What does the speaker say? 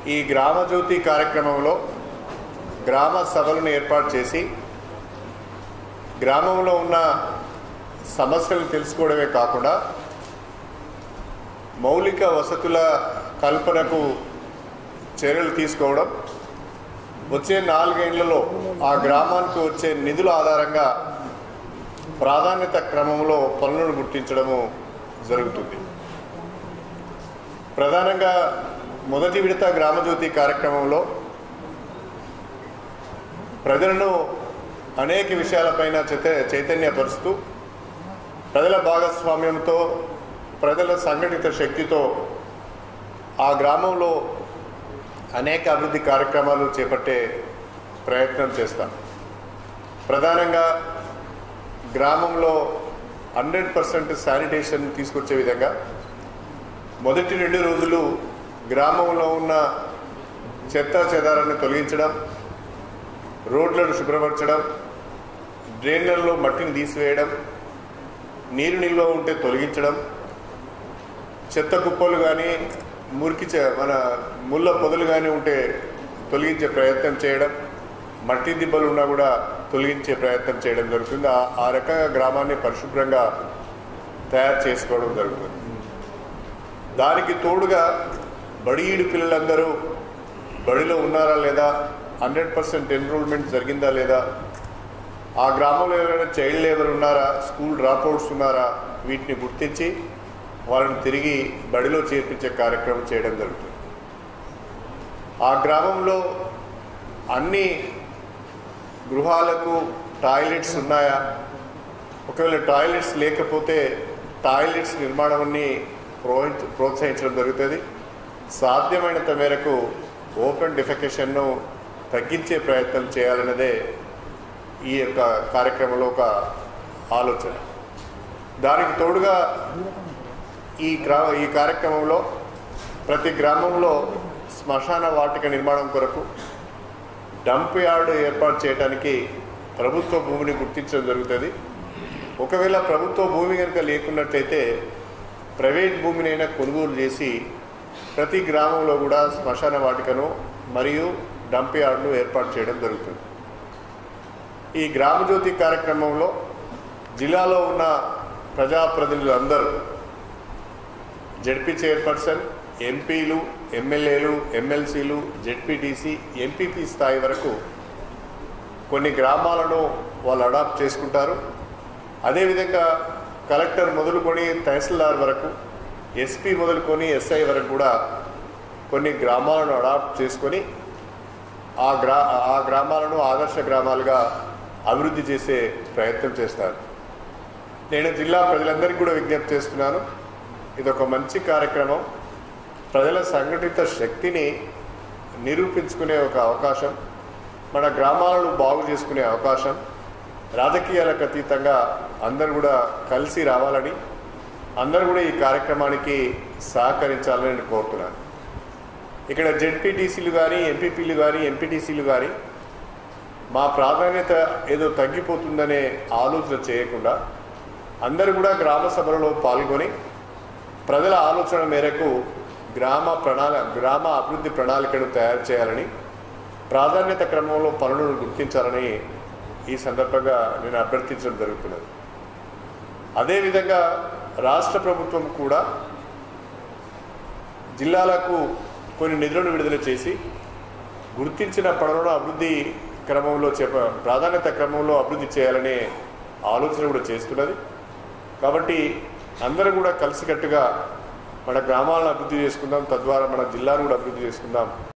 ఈ గ్రామజ్యోతి కార్యక్రమంలో గ్రామ సభలను ఏర్పాటు చేసి గ్రామంలో ఉన్న సమస్యలను తెలుసుకోవడమే కాకుండా మౌలిక వసతుల కల్పనకు చర్యలు తీసుకోవడం వచ్చే నాలుగేళ్లలో ఆ గ్రామానికి వచ్చే నిధుల ఆధారంగా ప్రాధాన్యత క్రమంలో పనులను గుర్తించడము జరుగుతుంది ప్రధానంగా మొదటి విడత గ్రామజ్యోతి కార్యక్రమంలో ప్రజలను అనేక విషయాలపైన చైత చైతన్యపరుస్తూ ప్రజల భాగస్వామ్యంతో ప్రజల సంఘటిత శక్తితో ఆ గ్రామంలో అనేక అభివృద్ధి కార్యక్రమాలు చేపట్టే ప్రయత్నం చేస్తాం ప్రధానంగా గ్రామంలో హండ్రెడ్ పర్సెంట్ శానిటేషన్ తీసుకొచ్చే విధంగా మొదటి రెండు రోజులు గ్రామంలో ఉన్న చెత్త చెదారాన్ని తొలగించడం రోడ్లను శుభ్రపరచడం డ్రైన్లలో మట్టిని తీసివేయడం నీరు నిల్వ ఉంటే తొలగించడం చెత్త కుప్పలు కానీ మురికి చె- మన ముళ్ళ పొదలు కానీ ఉంటే తొలగించే ప్రయత్నం చేయడం మట్టి దిబ్బలు ఉన్నా కూడా తొలగించే ప్రయత్నం చేయడం జరుగుతుంది ఆ- ఆ రకంగా గ్రామాన్ని పరిశుభ్రంగా తయారు చేసుకోవడం జరుగుతుంది దానికి తోడుగా బడిఈడు పిల్లలందరూ బడిలో ఉన్నారా లేదా హండ్రెడ్ పర్సెంట్ ఎన్రోల్మెంట్ జరిగిందా లేదా ఆ గ్రామంలో ఎవరైనా చైల్డ్ లేబర్ ఉన్నారా స్కూల్ డ్రాప్అవుట్స్ ఉన్నారా వీటిని గుర్తించి వాళ్ళని తిరిగి బడిలో చేర్పించే కార్యక్రమం చేయడం జరుగుతుంది ఆ గ్రామంలో అన్ని గృహాలకు టాయిలెట్స్ ఉన్నాయా ఒకవేళ టాయిలెట్స్ లేకపోతే టాయిలెట్స్ నిర్మాణాన్ని ప్రోహించ ప్రోత్సహించడం జరుగుతుంది సాధ్యమైనంత మేరకు ఓపెన్ డిఫెకేషన్ను తగ్గించే ప్రయత్నం చేయాలన్నదే ఈ యొక్క కార్యక్రమంలో ఒక ఆలోచన దానికి తోడుగా ఈ గ్రా ఈ కార్యక్రమంలో ప్రతి గ్రామంలో శ్మశాన వాటిక నిర్మాణం కొరకు డంప్ యార్డ్ ఏర్పాటు చేయడానికి ప్రభుత్వ భూమిని గుర్తించడం జరుగుతుంది ఒకవేళ ప్రభుత్వ భూమి కనుక లేకున్నట్లయితే ప్రైవేట్ భూమినైనా కొనుగోలు చేసి ప్రతి గ్రామంలో కూడా శ్మశాన వాటికను మరియు డంప్ యార్డ్ను ఏర్పాటు చేయడం జరుగుతుంది ఈ గ్రామజ్యోతి కార్యక్రమంలో జిల్లాలో ఉన్న ప్రజాప్రతినిధులు అందరూ జడ్పీ చైర్పర్సన్ ఎంపీలు ఎమ్మెల్యేలు ఎమ్మెల్సీలు జెడ్పీటీసీ ఎంపీపీ స్థాయి వరకు కొన్ని గ్రామాలను వాళ్ళు అడాప్ట్ చేసుకుంటారు అదేవిధంగా కలెక్టర్ మొదలుకొని తహసీల్దార్ వరకు ఎస్పీ మొదలుకొని ఎస్ఐ వరకు కూడా కొన్ని గ్రామాలను అడాప్ట్ చేసుకొని ఆ గ్రా ఆ గ్రామాలను ఆదర్శ గ్రామాలుగా అభివృద్ధి చేసే ప్రయత్నం చేస్తారు నేను జిల్లా ప్రజలందరికీ కూడా విజ్ఞప్తి చేస్తున్నాను ఇది ఒక మంచి కార్యక్రమం ప్రజల సంఘటిత శక్తిని నిరూపించుకునే ఒక అవకాశం మన గ్రామాలను బాగు చేసుకునే అవకాశం రాజకీయాలకు అతీతంగా అందరూ కూడా కలిసి రావాలని అందరూ కూడా ఈ కార్యక్రమానికి సహకరించాలని నేను కోరుతున్నాను ఇక్కడ జెడ్పీటీసీలు కానీ ఎంపీపీలు కానీ ఎంపీటీసీలు కానీ మా ప్రాధాన్యత ఏదో తగ్గిపోతుందనే ఆలోచన చేయకుండా అందరూ కూడా గ్రామ సభలలో పాల్గొని ప్రజల ఆలోచన మేరకు గ్రామ ప్రణాళ గ్రామ అభివృద్ధి ప్రణాళికను తయారు చేయాలని ప్రాధాన్యత క్రమంలో పనులను గుర్తించాలని ఈ సందర్భంగా నేను అభ్యర్థించడం జరుగుతున్నది అదేవిధంగా రాష్ట్ర ప్రభుత్వం కూడా జిల్లాలకు కొన్ని నిధులను విడుదల చేసి గుర్తించిన పనులను అభివృద్ధి క్రమంలో చెప్ప ప్రాధాన్యత క్రమంలో అభివృద్ధి చేయాలనే ఆలోచన కూడా చేస్తున్నది కాబట్టి అందరూ కూడా కలిసికట్టుగా మన గ్రామాలను అభివృద్ధి చేసుకుందాం తద్వారా మన జిల్లాను కూడా అభివృద్ధి చేసుకుందాం